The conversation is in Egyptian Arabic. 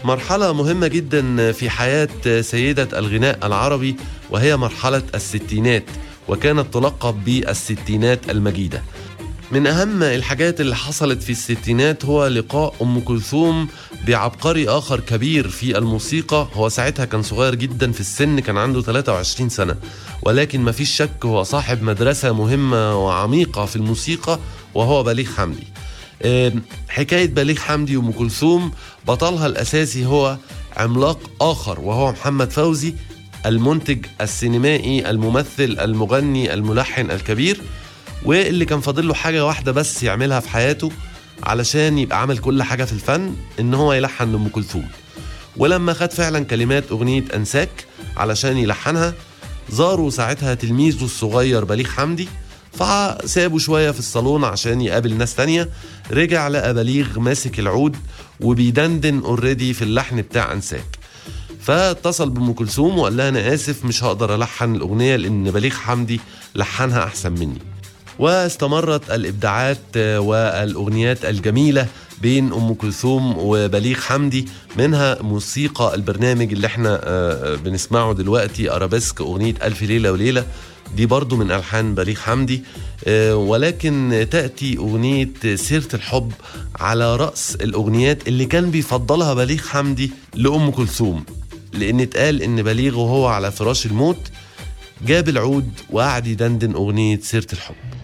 مرحلة مهمة جدا في حياة سيدة الغناء العربي وهي مرحلة الستينات وكانت تلقب بالستينات المجيدة من أهم الحاجات اللي حصلت في الستينات هو لقاء أم كلثوم بعبقري آخر كبير في الموسيقى هو ساعتها كان صغير جدا في السن كان عنده 23 سنة ولكن ما فيش شك هو صاحب مدرسة مهمة وعميقة في الموسيقى وهو بليغ حمدي حكاية بليغ حمدي وأم كلثوم بطلها الأساسي هو عملاق آخر وهو محمد فوزي المنتج السينمائي الممثل المغني الملحن الكبير واللي كان فاضل له حاجة واحدة بس يعملها في حياته علشان يبقى عمل كل حاجة في الفن إن هو يلحن لأم كلثوم ولما خد فعلا كلمات أغنية أنساك علشان يلحنها زاروا ساعتها تلميذه الصغير بليغ حمدي فسابه شوية في الصالون عشان يقابل ناس تانية رجع لقى بليغ ماسك العود وبيدندن اوريدي في اللحن بتاع أنساك فاتصل بأم كلثوم وقال لها أنا آسف مش هقدر ألحن الأغنية لأن بليغ حمدي لحنها أحسن مني واستمرت الابداعات والاغنيات الجميله بين ام كلثوم وبليغ حمدي منها موسيقى البرنامج اللي احنا بنسمعه دلوقتي ارابيسك اغنيه الف ليله وليله دي برضو من الحان بليغ حمدي ولكن تاتي اغنيه سيره الحب على راس الاغنيات اللي كان بيفضلها بليغ حمدي لام كلثوم لان اتقال ان بليغ وهو على فراش الموت جاب العود وقعد يدندن اغنيه سيره الحب